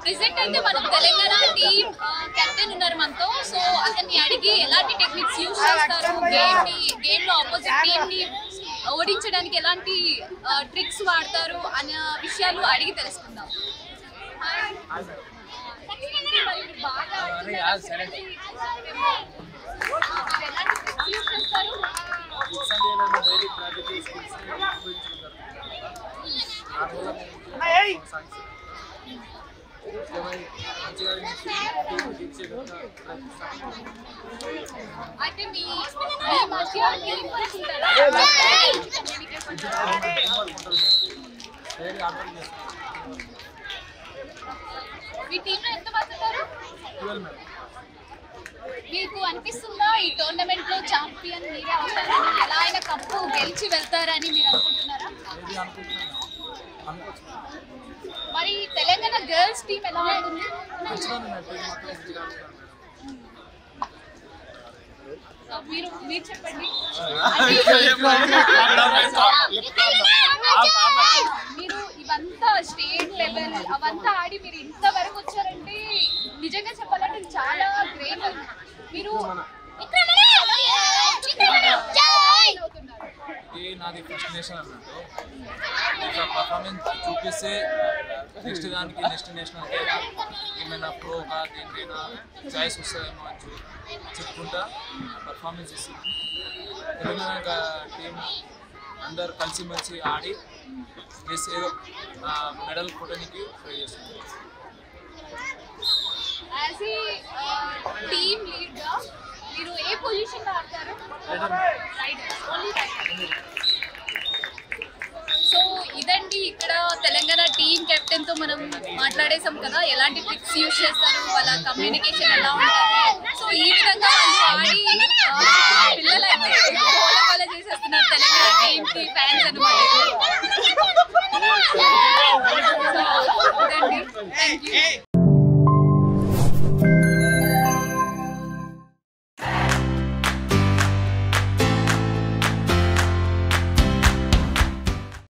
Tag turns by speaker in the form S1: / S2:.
S1: Present అయితే మనం Telangana team captain ఉన్నారు మనతో సో అతన్ని అడిగి ఎలాంటి టెక్నిక్స్ యూజ్ చేస్తారు గేమ్ ని గేమ్ లో ఆపోజిట్ టీమ్ ని ఓడించడానికి ఎలాంటి ట్రిక్స్ వాడతారు అనే విషయాలు అడిగి తెలుసుకుందాం బాగా ఆడుతున్నారు. ఎలాంటి tricks use చేస్తారు?
S2: డైలీ ప్రాక్టీస్ చేసుకుని ఉపయోగించడం జరుగుతుంది ఆ రోజు కొనసాగిస్తాం మంచిగా టీం గెలిచే విధంగా ప్రయత్నిస్తాం
S1: అయితే మీ మీ మధ్య టీం వర్క్ ఉంటుందా?
S2: డైలీ ఆర్డర్ చేస్తాం
S1: మీ టీంలో ఎంత మంది ఉన్నారు
S2: ట్వెల్వ్ మేడం
S1: మీకు అనిపిస్తుందా ఈ టోర్నమెంట్ లో ఛాంపియన్ మీరే అవుతారని ఎలా అయినా కప్పు గెలిచి వెళ్తారని మీరు అనుకుంటున్నారా
S2: ఏది అనుకుంటున్నాను అనుకోవచ్చు
S1: మరి తెలంగాణ గర్ల్స్ టీం ఎలా ఉంటుంది
S2: మంచిగా ఉంది మేడం టీం మొత్తం మంచిగా ఆడుతున్నారు
S1: సో మీరు మీరు చెప్పండి మీరు ఇవంతా స్టేట్ లెవెల్ అవంతా ఆడి మీరు ఇంతవరకు వచ్చారంటే నిజంగా చెప్పాలంటే ఇది చాలా గ్రేట్ మీరు అవుతున్నారు
S2: ఇది నాది ఫస్ట్ నేషనల్ అన్నట్టు ఇట్లా పర్ఫార్మెన్స్ చూపిస్తే నెక్స్ట్ దానికి నెక్స్ట్ నేషనల్ అయినా ఏమైనా ప్రోగా దేనికైనా చాయిస్ వస్తుందేమో అని చూ చెప్పుకుంటా పర్ఫార్మెన్స్ ఇస్తుంది తెలంగాణ టీం అందరు కలిసిమెలిసి ఆడి ప్లస్ ఏదో మెడల్ కొట్టడానికి ట్రై చేస్తుంది
S1: యాజ్ ఏ టీమ్ లీడ్ గా మీరు ఏ పొజిషన్ లో ఆడతారు రైడర్ ఓన్లీ రైడర్ సో ఇదండి ఇక్కడ తెలంగాణ టీమ్ కెప్టెన్ తో మనం మాట్లాడేసాం కదా ఎలాంటి ట్రిక్స్ యూస్ చేస్తారు వాళ్ళ కమ్యూనికేషన్ ఎలా ఉంటుంది సో ఈ విధంగా వాళ్ళు ఆడి ఆ, పిల్లలైతే గోల గోల చేసేస్తున్నారు తెలంగాణ టీమ్ కి ఫ్యాన్స్ అనమాట సో ఇదండి థ్యాంక్ యూ